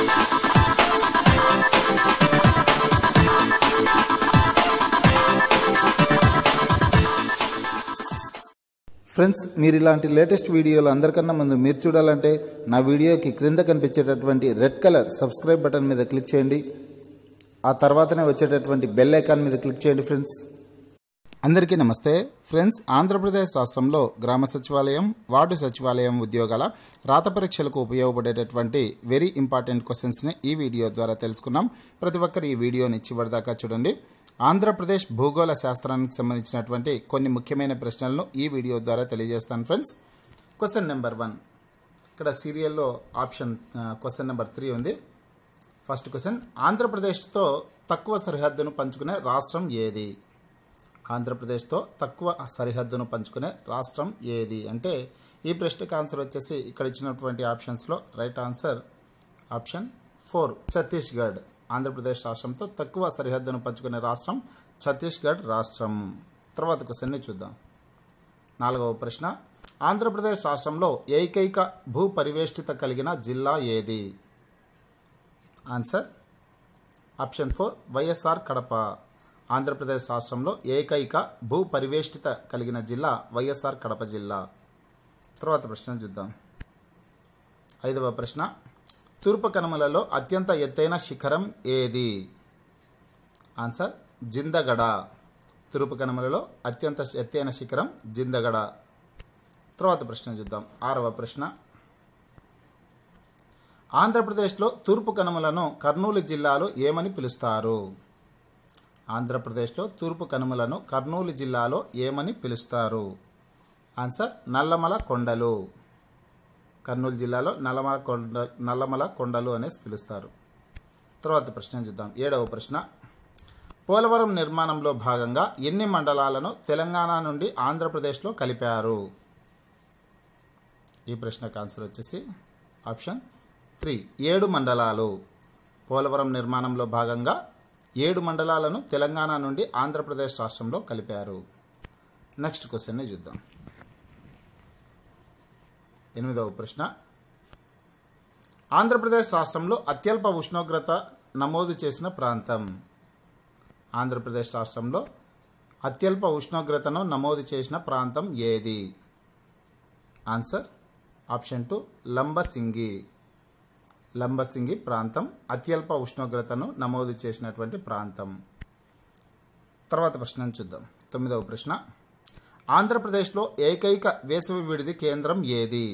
friends మీరు ఇలాంటి latest వీడియోలు అందరికన్నా ముందు మీరు చూడాలంటే నా వీడియోకి క్రింద కనిపించేటటువంటి రెడ్ కలర్ సబ్స్క్రైబ్ బటన్ మీద క్లిక్ చేయండి ఆ తర్వాతనే వచ్చేటటువంటి బెల్ ఐకాన్ మీద క్లిక్ చేయండి ఫ్రెండ్స్ అందరికీ నమస్తే ఫ్రెండ్స్ ఆంధ్రప్రదేశ్ రాష్ట్రంలో గ్రామ సచివాలయం వార్డు సచివాలయం ఉద్యోగాల రాత పరీక్షలకు ఉపయోగపడేటటువంటి వెరీ ఇంపార్టెంట్ క్వశ్చన్స్ని ఈ వీడియో ద్వారా తెలుసుకున్నాం ప్రతి ఒక్కరు ఈ వీడియోని చివరిదాకా చూడండి ఆంధ్రప్రదేశ్ భూగోళ శాస్త్రానికి సంబంధించినటువంటి కొన్ని ముఖ్యమైన ప్రశ్నలను ఈ వీడియో ద్వారా తెలియజేస్తాను ఫ్రెండ్స్ క్వశ్చన్ నెంబర్ వన్ ఇక్కడ సీరియల్లో ఆప్షన్ క్వశ్చన్ నెంబర్ త్రీ ఉంది ఫస్ట్ క్వశ్చన్ ఆంధ్రప్రదేశ్తో తక్కువ సరిహద్దును పంచుకునే రాష్ట్రం ఏది ఆంధ్రప్రదేశ్తో తక్కువ సరిహద్దును పంచుకునే రాష్ట్రం ఏది అంటే ఈ ప్రశ్నకు ఆన్సర్ వచ్చేసి ఇక్కడ ఇచ్చినటువంటి ఆప్షన్స్లో right answer option four Chhattisgarh Andhra Pradesh రాష్ట్రంతో తక్కువ సరిహద్దును పంచుకునే రాష్ట్రం ఛత్తీస్గఢ్ రాష్ట్రం తర్వాత క్వశ్చన్ని చూద్దాం నాలుగవ ప్రశ్న ఆంధ్రప్రదేశ్ రాష్ట్రంలో ఏకైక భూ పరివేష్టిత కలిగిన జిల్లా ఏది answer option four YSR Kadapa Andhra Pradesh రాష్ట్రంలో ఏకైక భూ పరివేష్టిత కలిగిన జిల్లా వైఎస్ఆర్ కడప జిల్లా తర్వాత ప్రశ్న చూద్దాం ఐదవ ప్రశ్న తూర్పు కనుమలలో అత్యంత ఎత్తైన శిఖరం ఏది ఆన్సర్ జిందగడ తూర్పు కనుమలలో అత్యంత ఎత్తైన శిఖరం జిందగడ తర్వాత ప్రశ్న చూద్దాం ఆరవ ప్రశ్న ఆంధ్రప్రదేశ్లో తూర్పు కనుమలను కర్నూలు జిల్లాలో ఏమని పిలుస్తారు ఆంధ్రప్రదేశ్లో తూర్పు కనుమలను కర్నూలు జిల్లాలో ఏమని పిలుస్తారు ఆన్సర్ నల్లమల కొండలు కర్నూలు జిల్లాలో నల్లమల కొండ నల్లమల కొండలు అనేసి పిలుస్తారు తర్వాత ప్రశ్న చూద్దాం ఏడవ ప్రశ్న పోలవరం నిర్మాణంలో భాగంగా ఎన్ని మండలాలను తెలంగాణ నుండి ఆంధ్రప్రదేశ్లో కలిపారు ఈ ప్రశ్నకు ఆన్సర్ వచ్చేసి ఆప్షన్ త్రీ ఏడు మండలాలు పోలవరం నిర్మాణంలో భాగంగా ఏడు మండలాలను తెలంగాణ నుండి ఆంధ్రప్రదేశ్ రాష్ట్రంలో కలిపారు నెక్స్ట్ క్వశ్చన్ని చూద్దాం ఎనిమిదవ ప్రశ్న ఆంధ్రప్రదేశ్ రాష్ట్రంలో అత్యల్ప ఉష్ణోగ్రత నమోదు చేసిన ప్రాంతం ఆంధ్రప్రదేశ్ రాష్ట్రంలో అత్యల్ప ఉష్ణోగ్రతను నమోదు చేసిన ప్రాంతం ఏది answer option two Lambasingi Lambasingi ప్రాంతం అత్యల్ప ఉష్ణోగ్రతను నమోదు చేసినటువంటి ప్రాంతం తర్వాత ప్రశ్న చూద్దాం తొమ్మిదవ ప్రశ్న ఆంధ్రప్రదేశ్లో ఏకైక వేసవి విడిది కేంద్రం ఏది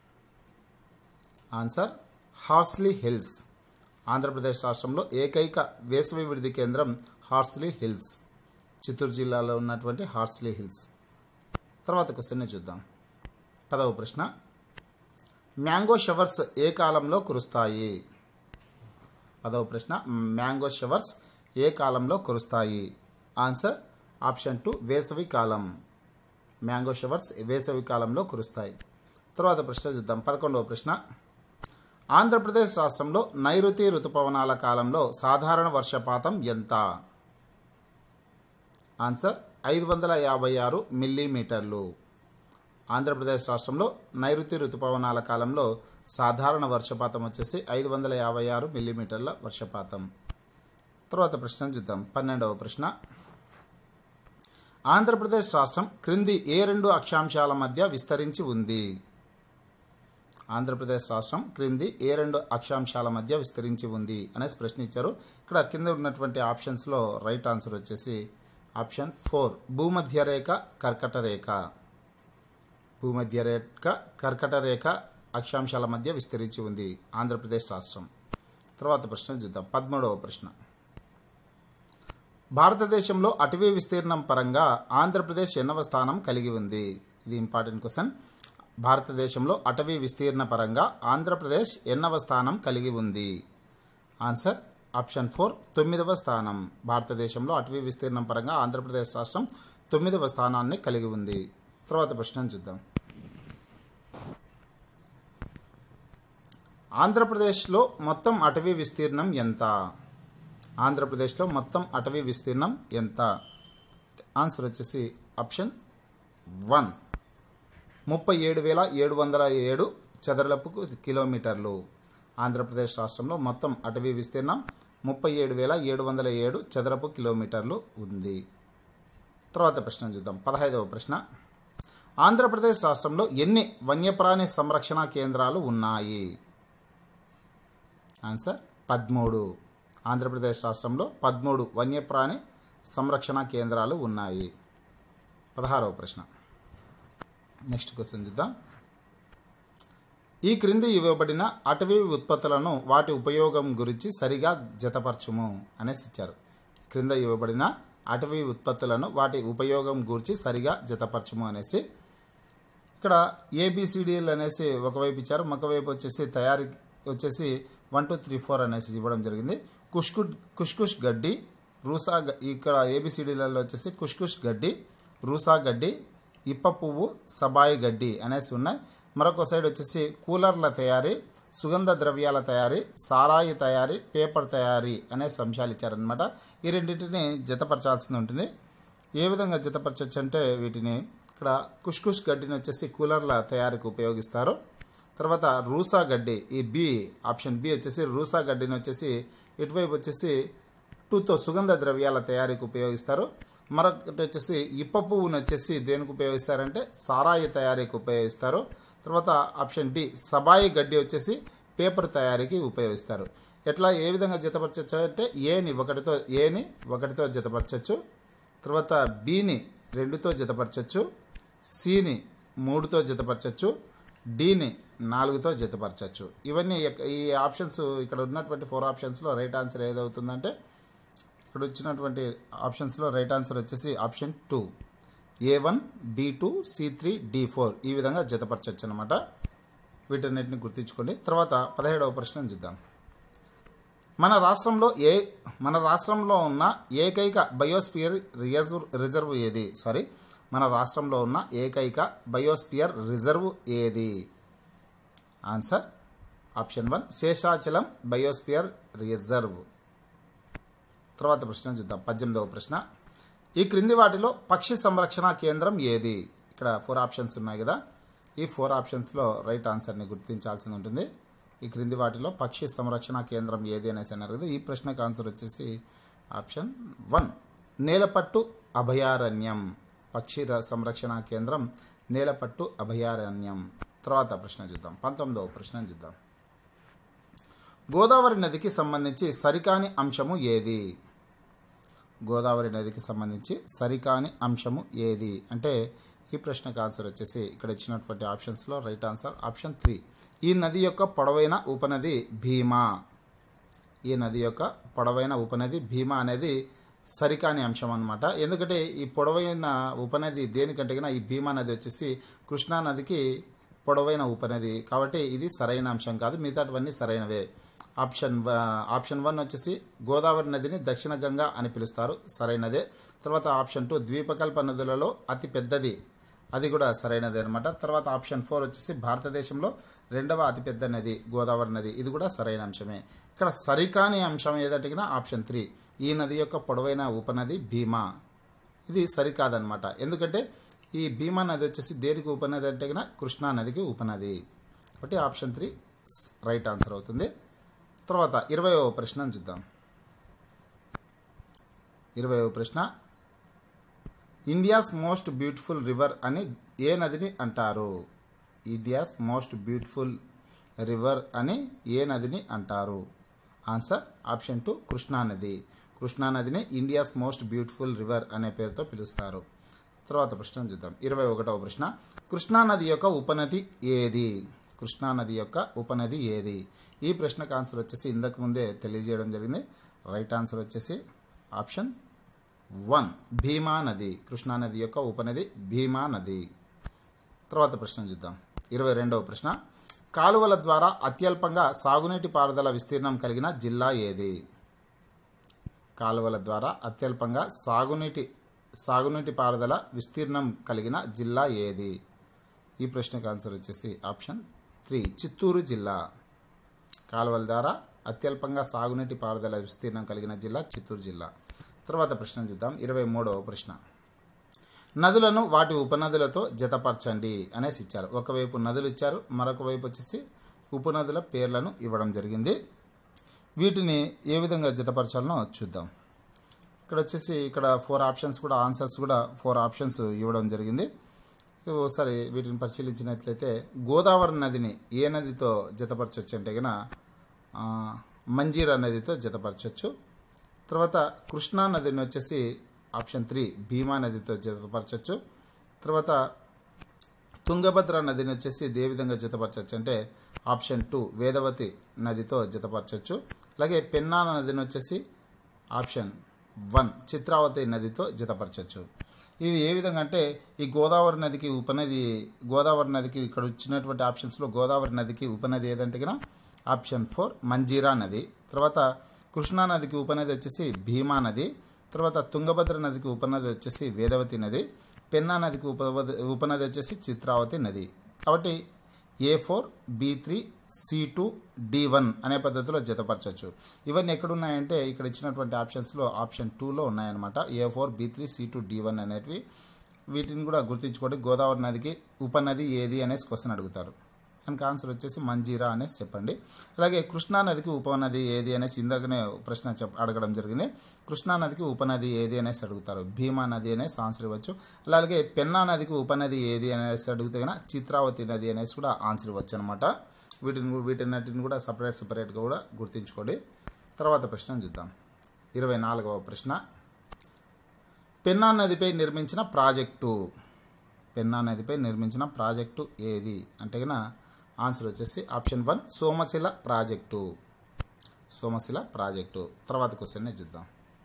ఆన్సర్ హార్స్లీ హిల్స్ ఆంధ్రప్రదేశ్ రాష్ట్రంలో ఏకైక వేసవి విడిది కేంద్రం హార్స్లీ హిల్స్ చిత్తూరు జిల్లాలో ఉన్నటువంటి హార్స్లీ హిల్స్ తర్వాత క్వశ్చన్ చూద్దాం పదవ ప్రశ్న మ్యాంగో షవర్స్ ఏ కాలంలో కురుస్తాయి పదవ ప్రశ్న మ్యాంగో షవర్స్ ఏ కాలంలో కురుస్తాయి ఆన్సర్ ఆప్షన్ టూ వేసవి కాలం మ్యాంగో షవర్స్ వేసవి కాలంలో కురుస్తాయి తర్వాత ప్రశ్న చూద్దాం పదకొండవ ప్రశ్న ఆంధ్రప్రదేశ్ రాష్ట్రంలో నైరుతి ఋతుపవనాల కాలంలో సాధారణ వర్షపాతం ఎంత ఆన్సర్ ఐదు వందల యాభై ఆరు మిల్లీమీటర్లు ఆంధ్రప్రదేశ్ రాష్ట్రంలో నైరుతి ఋతుపవనాల కాలంలో సాధారణ వర్షపాతం వచ్చేసి ఐదు వందల యాభై ఆరు మిల్లీమీటర్ల వర్షపాతం తర్వాత ప్రశ్న చూద్దాం పన్నెండవ ప్రశ్న ఆంధ్రప్రదేశ్ రాష్ట్రం క్రింది ఏ రెండు అక్షాంశాల మధ్య విస్తరించి ఉంది ఆంధ్రప్రదేశ్ రాష్ట్రం క్రింది ఏ రెండు అక్షాంశాల మధ్య విస్తరించి ఉంది అనేసి ప్రశ్న ఇచ్చారు ఇక్కడ కింద ఉన్నటువంటి ఆప్షన్స్లో రైట్ ఆన్సర్ వచ్చేసి ఆప్షన్ ఫోర్ భూమధ్య రేఖ కర్కట రేఖ భూమధ్య రేఖ కర్కట రేఖ అక్షాంశాల మధ్య విస్తరించి ఉంది ఆంధ్రప్రదేశ్ రాష్ట్రం తర్వాత ప్రశ్న చూద్దాం పదమూడవ ప్రశ్న భారతదేశంలో అటవీ విస్తీర్ణం పరంగా ఆంధ్రప్రదేశ్ ఎన్నవ స్థానం కలిగి ఉంది ఇది ఇంపార్టెంట్ క్వశ్చన్ భారతదేశంలో అటవీ విస్తీర్ణ పరంగా ఆంధ్రప్రదేశ్ ఎన్నవ స్థానం కలిగి ఉంది ఆన్సర్ ఆప్షన్ ఫోర్ తొమ్మిదవ స్థానం భారతదేశంలో అటవీ విస్తీర్ణం పరంగా ఆంధ్రప్రదేశ్ రాష్ట్రం తొమ్మిదవ స్థానాన్ని కలిగి ఉంది తర్వాత ప్రశ్న చూద్దాం ఆంధ్రప్రదేశ్లో మొత్తం అటవీ విస్తీర్ణం ఎంత ఆంధ్రప్రదేశ్లో మొత్తం అటవీ విస్తీర్ణం ఎంత ఆన్సర్ వచ్చేసి ఆప్షన్ వన్ ముప్పై ఏడు వేల ఏడు వందల ఏడు చదరపు కిలోమీటర్లు ఆంధ్రప్రదేశ్ రాష్ట్రంలో మొత్తం అటవీ విస్తీర్ణం ముప్పై ఏడు వేల ఏడు వందల ఏడు చదరపు కిలోమీటర్లు ఉంది తర్వాత ప్రశ్న చూద్దాం పదహైదవ ప్రశ్న ఆంధ్రప్రదేశ్ రాష్ట్రంలో ఎన్ని వన్యప్రాణి సంరక్షణ కేంద్రాలు ఉన్నాయి ఆన్సర్ పదమూడు ఆంధ్రప్రదేశ్ రాష్ట్రంలో పదమూడు వన్యప్రాణి సంరక్షణ కేంద్రాలు ఉన్నాయి పదహారవ ప్రశ్న నెక్స్ట్ క్వశ్చన్ చూద్దాం ఈ క్రింది ఇవ్వబడిన అటవీ ఉత్పత్తులను వాటి ఉపయోగం గురించి సరిగా జతపరచుము అనేసి ఇచ్చారు క్రింద ఇవ్వబడిన అటవీ ఉత్పత్తులను వాటి ఉపయోగం గురించి సరిగా జతపరచుము అనేసి ఇక్కడ ఏబిసిడిఎల్ అనేసి ఒకవైపు ఇచ్చారు మరొకవైపు వచ్చేసి తయారీ వచ్చేసి వన్ టూ త్రీ ఫోర్ అనేసి ఇవ్వడం జరిగింది కుష్కు కుష్కుష్ గడ్డి రూసా గ- ఇక్కడ ఏబిసిడీలలో వచ్చేసి కుష్కుష్ గడ్డి రూసా గడ్డి ఇప్ప పువ్వు సబాయి గడ్డి అనేసి ఉన్నాయి మరొక సైడ్ వచ్చేసి కూలర్ల తయారీ సుగంధ ద్రవ్యాల తయారీ సారాయి తయారీ పేపర్ తయారీ అనేసి అంశాలు ఇచ్చారనమాట ఈ రెండింటిని జతపరచాల్సి ఉంటుంది ఏ విధంగా జతపరచచ్చు అంటే వీటిని ఇక్కడ కుష్కుష్ గడ్డిని వచ్చేసి కూలర్ల తయారీకి ఉపయోగిస్తారు తర్వాత రూసా గడ్డి ఈ బి ఆప్షన్ బి వచ్చేసి రూసా గడ్డిని వచ్చేసి ఇటువైపు వచ్చేసి టూతో సుగంధ ద్రవ్యాల తయారీకి ఉపయోగిస్తారు మరొకటి వచ్చేసి ఇప్ప పువ్వును వచ్చేసి దేనికి ఉపయోగిస్తారంటే సారాయి తయారీకి ఉపయోగిస్తారు తర్వాత ఆప్షన్ డి సబాయి గడ్డి వచ్చేసి పేపర్ తయారీకి ఉపయోగిస్తారు ఎట్లా ఏ విధంగా జతపరచచ్చు అంటే ఏని ఒకటితో ఏని ఒకటితో జతపరచచ్చు తర్వాత బిని రెండుతో జతపరచచ్చు సిని మూడుతో జతపరచచ్చు డిని నాలుగుతో జతపరచచ్చు ఇవన్నీ ఎక్క- ఈ ఆప్షన్స్ ఇక్కడ ఉన్నటువంటి ఫోర్ ఆప్షన్స్లో రైట్ ఆన్సర్ ఏదవుతుందంటే ఇక్కడ వచ్చినటువంటి ఆప్షన్స్లో రైట్ ఆన్సర్ వచ్చేసి option two A one B two C three D four ఈ విధంగా జతపరచచ్చు అనమాట వీటన్నిటిని గుర్తుంచుకోండి తర్వాత పదిహేడవ ప్రశ్న చూద్దాం మన రాష్ట్రంలో ఏ మన రాష్ట్రంలో ఉన్న ఏకైక బయోస్పియర్ రిజర్వ్ రిజర్వ్ ఏది సారీ మన రాష్ట్రంలో ఉన్న ఏకైక బయోస్పియర్ రిజర్వ్ ఏది answer option one Seshachalam biosphere reserve తర్వాత ప్రశ్న చూద్దాం పద్దెనిమిదవ ప్రశ్న ఈ క్రింది వాటిలో పక్షి సంరక్షణ కేంద్రం ఏది ఇక్కడ ఫోర్ ఆప్షన్స్ ఉన్నాయి కదా ఈ ఫోర్ ఆప్షన్స్లో రైట్ ఆన్సర్ని గుర్తించాల్సి ఉంటుంది ఈ క్రింది వాటిలో పక్షి సంరక్షణ కేంద్రం ఏది అనేసి అన్నారు కదా ఈ ప్రశ్నకు ఆన్సర్ వచ్చేసి ఆప్షన్ వన్ నేలపట్టు అభయారణ్యం పక్షి ర- సంరక్షణ కేంద్రం నేలపట్టు అభయారణ్యం తర్వాత ప్రశ్న చూద్దాం పంతొమ్మిదవ ప్రశ్న చూద్దాం గోదావరి నదికి సంబంధించి సరికాని అంశము ఏది గోదావరి నదికి సంబంధించి సరికాని అంశము ఏది అంటే ఈ ప్రశ్నకు ఆన్సర్ వచ్చేసి ఇక్కడ ఇచ్చినటువంటి ఆప్షన్స్లో రైట్ ఆన్సర్ ఆప్షన్ త్రీ ఈ నది యొక్క పొడవైన ఉపనది భీమా ఈ నది యొక్క పొడవైన ఉపనది భీమా అనేది సరికాని అంశం అనమాట ఎందుకంటే ఈ పొడవైన ఉపనది దేనికంటే గినా ఈ భీమా నది వచ్చేసి కృష్ణా నదికి పొడవైన ఉపనది కాబట్టి ఇది సరైన అంశం కాదు మిగతావన్నీ సరైనవే ఆప్షన్ వ- ఆప్షన్ వన్ వచ్చేసి గోదావరి నదిని దక్షిణ గంగా అని పిలుస్తారు సరైనదే తర్వాత ఆప్షన్ టూ ద్వీపకల్ప నదులలో అతి పెద్దది అది కూడా సరైనదే అనమాట తర్వాత ఆప్షన్ ఫోర్ వచ్చేసి భారతదేశంలో రెండవ అతిపెద్ద నది గోదావరి నది ఇది కూడా సరైన అంశమే ఇక్కడ సరికాని అంశం ఏదంటే గినా ఆప్షన్ త్రీ ఈ నది యొక్క పొడవైన ఉపనది భీమా ఇది సరికాదనమాట ఎందుకంటే ఈ భీమా నది వచ్చేసి దేనికి ఉపనది అంటే గినా కృష్ణా నదికి ఉపనది కాబట్టి ఆప్షన్ త్రీ రైట్ ఆన్సర్ అవుతుంది తర్వాత ఇరవయవ ప్రశ్న చూద్దాం ఇరవయవ ప్రశ్న ఇండియాస్ మోస్ట్ బ్యూటిఫుల్ రివర్ అని ఏ నదిని అంటారు ఇండియాస్ మోస్ట్ బ్యూటిఫుల్ రివర్ అని ఏ నదిని అంటారు ఆన్సర్ ఆప్షన్ టూ కృష్ణా నది కృష్ణా నదిని ఇండియాస్ మోస్ట్ బ్యూటిఫుల్ రివర్ అనే పేరుతో పిలుస్తారు తర్వాత ప్రశ్న చూద్దాం ఇరవై ఒకటవ ప్రశ్న కృష్ణా నది యొక్క ఉపనది ఏది కృష్ణా నది యొక్క ఉపనది ఏది ఈ ప్రశ్నకు ఆన్సర్ వచ్చేసి ఇంతకు ముందే తెలియజేయడం జరిగింది రైట్ ఆన్సర్ వచ్చేసి ఆప్షన్ వన్ భీమా నది కృష్ణా నది యొక్క ఉపనది భీమా నది తర్వాత ప్రశ్న చూద్దాం ఇరవై రెండవ ప్రశ్న కాలువల ద్వారా అత్యల్పంగా సాగునీటి పారుదల విస్తీర్ణం కలిగిన జిల్లా ఏది కాలువల ద్వారా అత్యల్పంగా సాగునీటి సాగునీటి పారుదల విస్తీర్ణం కలిగిన జిల్లా ఏది ఈ ప్రశ్నకు ఆన్సర్ వచ్చేసి ఆప్షన్ త్రీ చిత్తూరు జిల్లా కాలువల ద్వారా అత్యల్పంగా సాగునీటి పారుదల విస్తీర్ణం కలిగిన జిల్లా చిత్తూరు జిల్లా తర్వాత ప్రశ్న చూద్దాం ఇరవై మూడవ ప్రశ్న నదులను వాటి ఉపనదులతో జతపరచండి అనేసి ఇచ్చారు ఒకవైపు నదులు ఇచ్చారు మరొక వైపు వచ్చేసి ఉపనదుల పేర్లను ఇవ్వడం జరిగింది వీటిని ఏ విధంగా జతపరచాలనో చూద్దాం ఇక్కడ వచ్చేసి ఇక్కడ ఫోర్ ఆప్షన్స్ కూడా ఆన్సర్స్ కూడా ఫోర్ ఆప్షన్స్ ఇవ్వడం జరిగింది ఒకసారి వీటిని పరిశీలించినట్లయితే గోదావరి నదిని ఏ నదితో జతపరచవచ్చు అంటే కనుక మంజీరా నదితో జతపరచవచ్చు తర్వాత కృష్ణా నదిని వచ్చేసి ఆప్షన్ త్రీ భీమా నదితో జతపరచవచ్చు తర్వాత తుంగభద్ర నదిని వచ్చేసి ఏ విధంగా జతపరచవచ్చు అంటే ఆప్షన్ టూ వేదవతి నదితో జతపరచవచ్చు అలాగే పెన్నా నదిని వచ్చేసి ఆప్షన్ వన్ చిత్రావతి నదితో జతపరచవచ్చు ఇవి ఏ విధంగా అంటే ఈ గోదావరి నదికి ఉపనది గోదావరి నదికి ఇక్కడ వచ్చినటువంటి ఆప్షన్స్లో గోదావరి నదికి ఉపనది ఏదంటే కనుక ఆప్షన్ ఫోర్ మంజీరా నది తర్వాత కృష్ణా నదికి ఉపనది వచ్చేసి భీమా నది తర్వాత తుంగభద్ర నదికి ఉపనది వచ్చేసి వేదవతి నది పెన్నా నదికి ఉప ఉపనది వచ్చేసి చిత్రావతి నది కాబట్టి A four B three C two D one అనే పద్ధతిలో జతపరచవచ్చు ఇవన్నీ ఎక్కడున్నాయంటే ఇక్కడ ఇచ్చినటువంటి ఆప్షన్స్లో ఆప్షన్ టూలో ఉన్నాయన్నమాట A four B three C two D one అనేటివి వీటిని కూడా గుర్తుంచుకోండి గోదావరి నదికి ఉపనది ఏది అనేసి క్వశ్చన్ అడుగుతారు దానికి ఆన్సర్ వచ్చేసి మంజీరా అనేసి చెప్పండి అలాగే కృష్ణా నదికి ఉపనది ఏది అనేసి ఇందాకనే ప్రశ్న చెప్ అడగడం జరిగింది కృష్ణా నదికి ఉపనది ఏది అనేసి అడుగుతారు భీమా నది అనేసి ఆన్సర్ ఇవ్వచ్చు అలాగే పెన్నా నదికి ఉపనది ఏది అనేసి అడిగితే కనుక చిత్రావతి నది అనేసి కూడా ఆన్సర్ ఇవ్వచ్చు అనమాట వీటిని వీటినన్నిటిని కూడా సపరేట్ సపరేట్గా కూడా గుర్తుంచుకోండి తర్వాత ప్రశ్న చూద్దాం ఇరవై నాలుగవ ప్రశ్న పెన్నా నదిపై నిర్మించిన ప్రాజెక్టు పెన్నా నదిపై నిర్మించిన ప్రాజెక్టు ఏది అంటే కనుక ఆన్సర్ వచ్చేసి option one Somasila project Somasila project తర్వాత క్వశ్చన్ చూద్దాం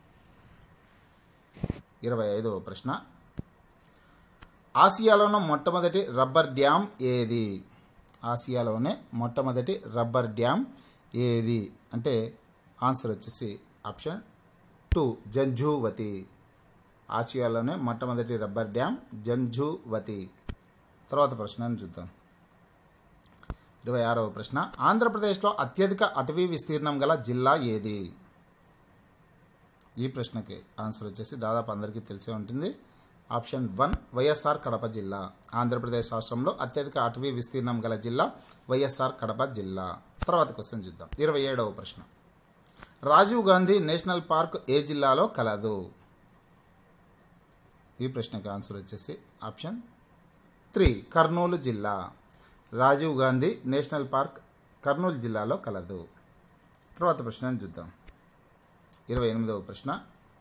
ఇరవై ఐదవ ప్రశ్న ఆసియాలోని మొట్టమొదటి రబ్బర్ డ్యామ్ ఏది ఆసియాలోనే మొట్టమొదటి రబ్బర్ డ్యామ్ ఏది అంటే ఆన్సర్ వచ్చేసి ఆప్షన్ టూ జంఝూవతి ఆసియాలోనే మొట్టమొదటి రబ్బర్ డ్యామ్ జంఝూవతి తర్వాత ప్రశ్నను చూద్దాం ఇరవై ఆరవ ప్రశ్న ఆంధ్రప్రదేశ్లో అత్యధిక అటవీ విస్తీర్ణం గల జిల్లా ఏది ఈ ప్రశ్నకి ఆన్సర్ వచ్చేసి దాదాపు అందరికీ తెలిసే ఉంటుంది ఆప్షన్ వన్ వైఎస్ఆర్ కడప జిల్లా ఆంధ్రప్రదేశ్ రాష్ట్రంలో అత్యధిక అటవీ విస్తీర్ణం గల జిల్లా వైఎస్ఆర్ కడప జిల్లా తర్వాత క్వశ్చన్ చూద్దాం ఇరవై ఏడవ ప్రశ్న రాజీవ్ గాంధీ నేషనల్ పార్క్ ఏ జిల్లాలో కలదు ఈ ప్రశ్నకి ఆన్సర్ వచ్చేసి ఆప్షన్ త్రీ కర్నూలు జిల్లా రాజీవ్ గాంధీ నేషనల్ పార్క్ కర్నూలు జిల్లాలో కలదు తర్వాత ప్రశ్న చూద్దాం ఇరవై ఎనిమిదవ ప్రశ్న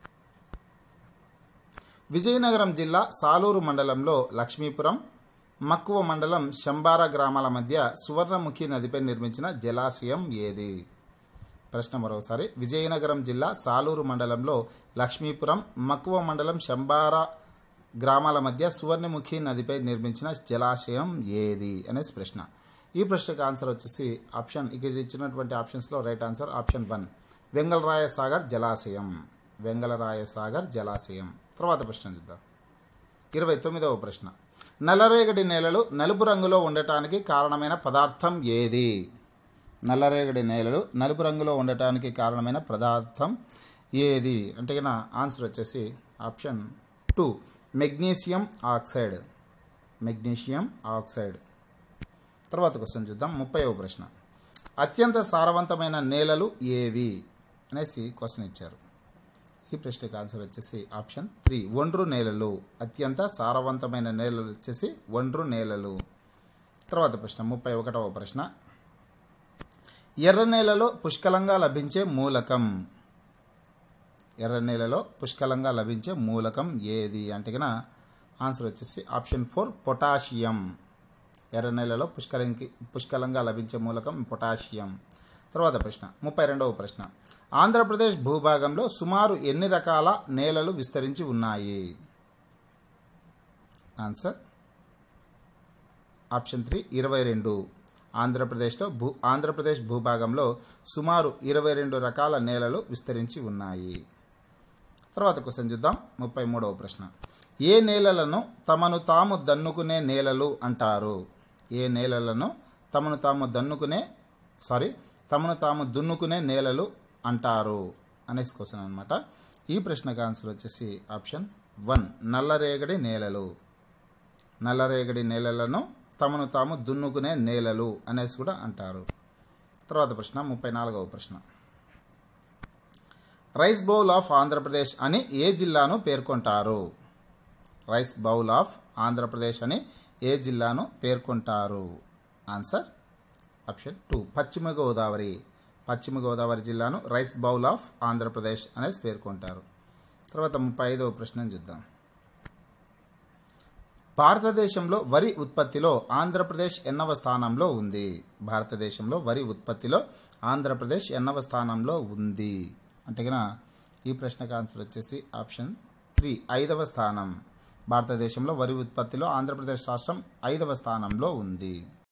విజయనగరం జిల్లా సాలూరు మండలంలో లక్ష్మీపురం మక్కువ మండలం శంబారా గ్రామాల మధ్య సువర్ణముఖి నదిపై నిర్మించిన జలాశయం ఏది ప్రశ్న మరోసారి విజయనగరం జిల్లా సాలూరు మండలంలో లక్ష్మీపురం మక్కువ మండలం శంబారా గ్రామాల మధ్య సువర్ణముఖి నదిపై నిర్మించిన జలాశయం ఏది అనేసి ప్రశ్న ఈ ప్రశ్నకు ఆన్సర్ వచ్చేసి ఆప్షన్ ఇక్కడ ఇచ్చినటువంటి ఆప్షన్స్లో right answer option one Vengalaraya Sagar జలాశయం వెంగళరాయ సాగర్ జలాశయం తర్వాత ప్రశ్న చూద్దాం ఇరవై తొమ్మిదవ ప్రశ్న నల్లరేగడి నేలలు నలుపు రంగులో ఉండటానికి కారణమైన పదార్థం ఏది నల్లరేగడి నేలలు నలుపు రంగులో ఉండటానికి కారణమైన పదార్థం ఏది అంటే కన్నా ఆన్సర్ వచ్చేసి option two magnesium oxide magnesium oxide తర్వాత క్వశ్చన్ చూద్దాం ముప్పైవ ప్రశ్న అత్యంత సారవంతమైన నేలలు ఏవి అనేసి క్వశ్చన్ ఇచ్చారు ఈ ప్రశ్నకి ఆన్సర్ వచ్చేసి ఆప్షన్ త్రీ ఒండ్రు నేలలు అత్యంత సారవంతమైన నేలలు వచ్చేసి ఒండ్రు నేలలు తర్వాత ప్రశ్న ముప్పై ఒకటవ ప్రశ్న ఎర్ర నేలలో పుష్కలంగా లభించే మూలకం ఎర్ర నేలలో పుష్కలంగా లభించే మూలకం ఏది అంటే కనుక ఆన్సర్ వచ్చేసి ఆప్షన్ ఫోర్ పొటాషియం ఎర్ర నేలలో పుష్కలంకి పుష్కలంగా లభించే మూలకం పొటాషియం తర్వాత ప్రశ్న ముప్పై రెండవ ప్రశ్న ఆంధ్రప్రదేశ్ భూభాగంలో సుమారు ఎన్ని రకాల నేలలు విస్తరించి ఉన్నాయి ఆన్సర్ ఆప్షన్ త్రీ ఇరవై రెండు ఆంధ్రప్రదేశ్లో భూ ఆంధ్రప్రదేశ్ భూభాగంలో సుమారు ఇరవై రెండు రకాల నేలలు విస్తరించి ఉన్నాయి తర్వాత క్వశ్చన్ చూద్దాం ముప్పై మూడవ ప్రశ్న ఏ నేలలను తమను తాము దన్నుకునే నేలలు అంటారు ఏ నేలలను తమను తాము దన్నుకునే సారీ తమను తాము దున్నుకునే నేలలు అంటారు అనేసి క్వశ్చన్ అనమాట ఈ ప్రశ్నకు ఆన్సర్ వచ్చేసి ఆప్షన్ వన్ నల్లరేగడి నేలలు నల్లరేగడి నేలలను తమను తాము దున్నుకునే నేలలు అనేసి కూడా అంటారు తర్వాత ప్రశ్న ముప్పై నాలుగవ ప్రశ్న రైస్ బౌల్ ఆఫ్ ఆంధ్రప్రదేశ్ అని ఏ జిల్లాను పేర్కొంటారు రైస్ బౌల్ ఆఫ్ ఆంధ్రప్రదేశ్ అని ఏ జిల్లాను పేర్కొంటారు ఆన్సర్ ఆప్షన్ టూ పశ్చిమ గోదావరి పశ్చిమ గోదావరి జిల్లాను రైస్ బౌల్ ఆఫ్ ఆంధ్రప్రదేశ్ అనేసి పేర్కొంటారు తర్వాత ముప్పై ఐదవ ప్రశ్న చూద్దాం భారతదేశంలో వరి ఉత్పత్తిలో ఆంధ్రప్రదేశ్ ఎన్నవ స్థానంలో ఉంది భారతదేశంలో వరి ఉత్పత్తిలో ఆంధ్రప్రదేశ్ ఎన్నవ స్థానంలో ఉంది అంటే కనుక ఈ ప్రశ్నకు ఆన్సర్ వచ్చేసి ఆప్షన్ త్రీ ఐదవ స్థానం భారతదేశంలో వరి ఉత్పత్తిలో ఆంధ్రప్రదేశ్ రాష్ట్రం ఐదవ స్థానంలో ఉంది